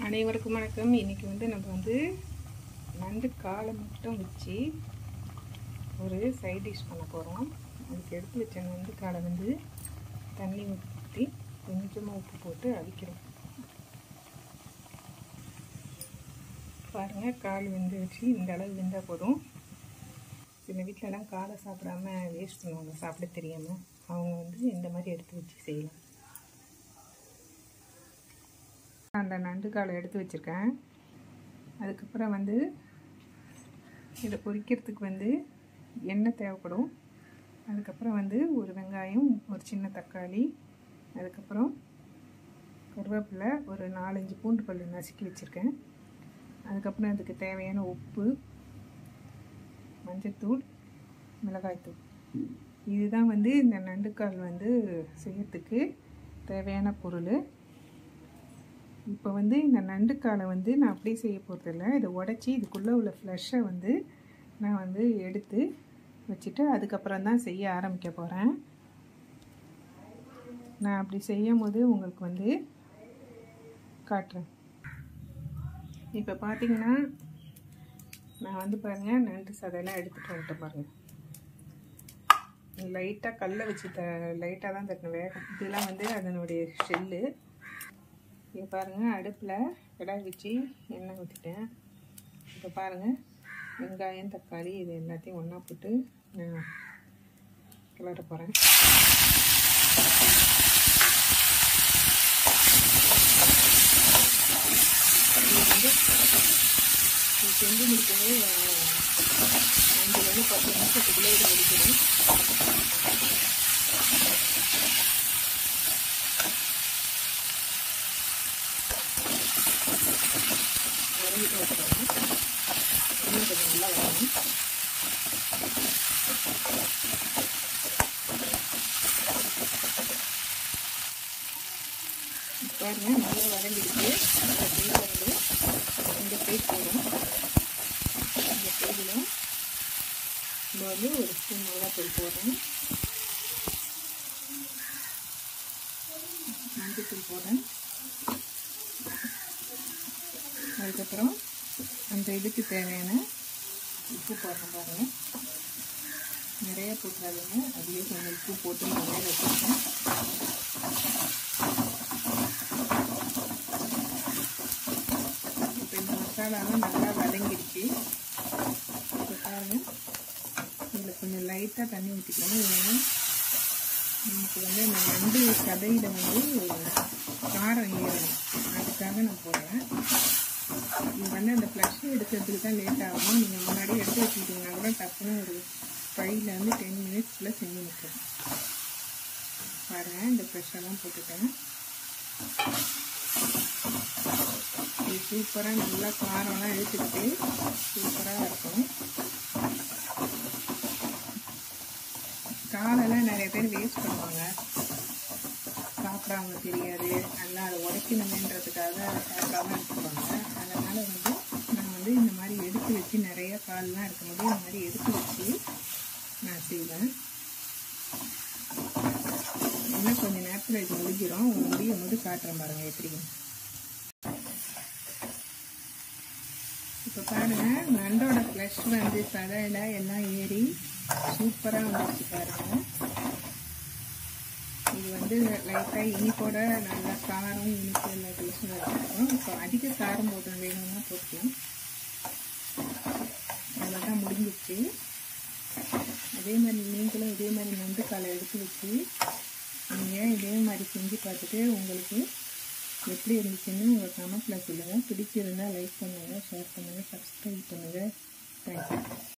அனைவருக்கும் வணக்கம் இன்றைக்கி வந்து நம்ம வந்து நண்டு காலை மட்டும் வச்சு ஒரு சைட் டிஷ் பண்ண போகிறோம் அதுக்கு எடுத்து வச்ச நண்டு காலை வந்து தண்ணி ஊற்றி கொஞ்சமாக உப்பு போட்டு அவிக்கிறோம் பாருங்கள் கால் வெந்து வச்சு இந்த அளவு வெந்தால் போதும் சில வீட்டிலலாம் காலை சாப்பிடாம வேஸ்ட் பண்ணுவாங்க சாப்பிட தெரியாமல் அவங்க வந்து இந்த மாதிரி எடுத்து வச்சு செய்யலாம் அந்த நண்டு காலை எடுத்து வச்சுருக்கேன் அதுக்கப்புறம் வந்து இதை பொரிக்கிறதுக்கு வந்து எண்ணெய் தேவைப்படும் அதுக்கப்புறம் வந்து ஒரு வெங்காயம் ஒரு சின்ன தக்காளி அதுக்கப்புறம் கருவேப்பிலை ஒரு நாலஞ்சு பூண்டு பல் நசுக்கி வச்சுருக்கேன் அதுக்கப்புறம் அதுக்கு தேவையான உப்பு மஞ்சத்தூள் மிளகாய்த்தூள் இதுதான் வந்து இந்த நண்டுக்கால் வந்து செய்யறதுக்கு தேவையான பொருள் இப்போ வந்து இந்த நண்டுக்காலை வந்து நான் அப்படியே செய்ய போகிறதில்ல இதை உடச்சி இதுக்குள்ளே உள்ள ஃப்ளஷை வந்து நான் வந்து எடுத்து வச்சுட்டு அதுக்கப்புறம் தான் செய்ய ஆரம்பிக்க போகிறேன் நான் அப்படி செய்யும் போது உங்களுக்கு வந்து காட்டுறேன் இப்போ பார்த்தீங்கன்னா நான் வந்து பாருங்கள் நண்டு சதையெல்லாம் எடுத்துகிட்டு வந்துட்டேன் பாருங்கள் லைட்டாக கல்லை வச்சு த லைட்டாக தான் தட்டணும் வேகம் இதெல்லாம் வந்து அதனுடைய ஷெல்லு இங்கே பாருங்கள் அடுப்பில் கடாய் வச்சு எண்ணெய் ஊற்றிட்டேன் இப்போ பாருங்கள் வெங்காயம் தக்காளி இது எல்லாத்தையும் ஒன்றா போட்டு நான் கிளற போகிறேன் இது வந்து இது செஞ்சு முடிக்கவே அஞ்சுலேருந்து பத்து நிமிஷத்துக்குள்ளே இது முடிக்கணும் வதங்கிட்டு வச்சுக்கோங்க இன்னும் கொஞ்சம் நல்லா வரணும் பாருங்க நல்லா வதங்கிடுச்சு இந்த சைடில் வந்து இந்த சைட் போடும் இந்த சைடில் இந்த வந்து ஒரு ஸ்பூன் மிளகாத்தூள் போடுறேன் மஞ்சத்தூள் போடுறேன் அதுக்கப்புறம் அந்த இதுக்கு தேவையான உப்பு போடுறேன் பாருங்கள் நிறைய போட்டுறாதீங்க அதுலேயே கொஞ்சம் உப்பு போட்டு நான் வேக வச்சுருக்கேன் இப்போ இந்த மசாலாலாம் நல்லா வதங்கிடுச்சு இப்போ பாருங்கள் இதில் கொஞ்சம் லைட்டாக தண்ணி ஊற்றிக்கணும் ஏன்னா நமக்கு வந்து அந்த நண்டு கதையில் வந்து காரம் ஏறணும் அதுக்காக நான் போடுறேன் இது வந்து அந்த ஃப்ளஷ் எடுக்கிறதுக்கு தான் லேட் ஆகும் நீங்கள் முன்னாடி எடுத்து வச்சுக்கிட்டீங்கன்னா கூட டக்குன்னு ஒரு ஃபைவ்லேருந்து டென் மினிட்ஸில் செஞ்சு நிற்கும் பாருங்கள் இந்த ஃப்ரெஷ்ஷெல்லாம் போட்டுட்டேன் இது சூப்பராக நல்லா காரம்லாம் எடுத்துக்கிட்டு சூப்பராக இருக்கும் காலெல்லாம் நிறைய பேர் வேஸ்ட் பண்ணுவாங்க சாப்பிடாம தெரியாது நல்லா அதை உடைக்கணுமேன்றதுக்காக சாப்பிடாம எடுத்துப்பாங்க அதனால் வந்து நான் வந்து இந்த மாதிரி எடுத்து வச்சு நிறைய கால்லாம் இருக்கும்போது இந்த மாதிரி எடுத்து வச்சு நான் செய்வேன் இன்னும் கொஞ்சம் நேரத்தில் இது முடிஞ்சிடும் முடியும் போது காட்டுறேன் பாருங்கள் எப்படி இப்போ பாருங்கள் நண்டோட ஃப்ளஷ் வந்து சதையில் எல்லாம் ஏறி சூப்பராக வந்துருச்சு பாருங்கள் இது வந்து லைட்டாக இனிப்போட நல்லா காரம் இனிப்பு எல்லா டேஸ்ட்டும் இருக்கும் இப்போ அதிக காரம் போட்டு வேணும்னா போட்டுக்கலாம் அவ்வளோதான் முடிஞ்சிச்சு அதே மாதிரி நீங்களும் இதே மாதிரி நண்டு காலை எடுத்து வச்சு நீங்கள் இதே மாதிரி செஞ்சு பார்த்துட்டு உங்களுக்கு எப்படி இருந்துச்சுன்னு உங்கள் கமெண்ட்டில் சொல்லுங்கள் பிடிச்சிருந்தால் லைக் பண்ணுங்கள் ஷேர் பண்ணுங்கள் சப்ஸ்கிரைப் பண்ணுங்கள் தேங்க்யூ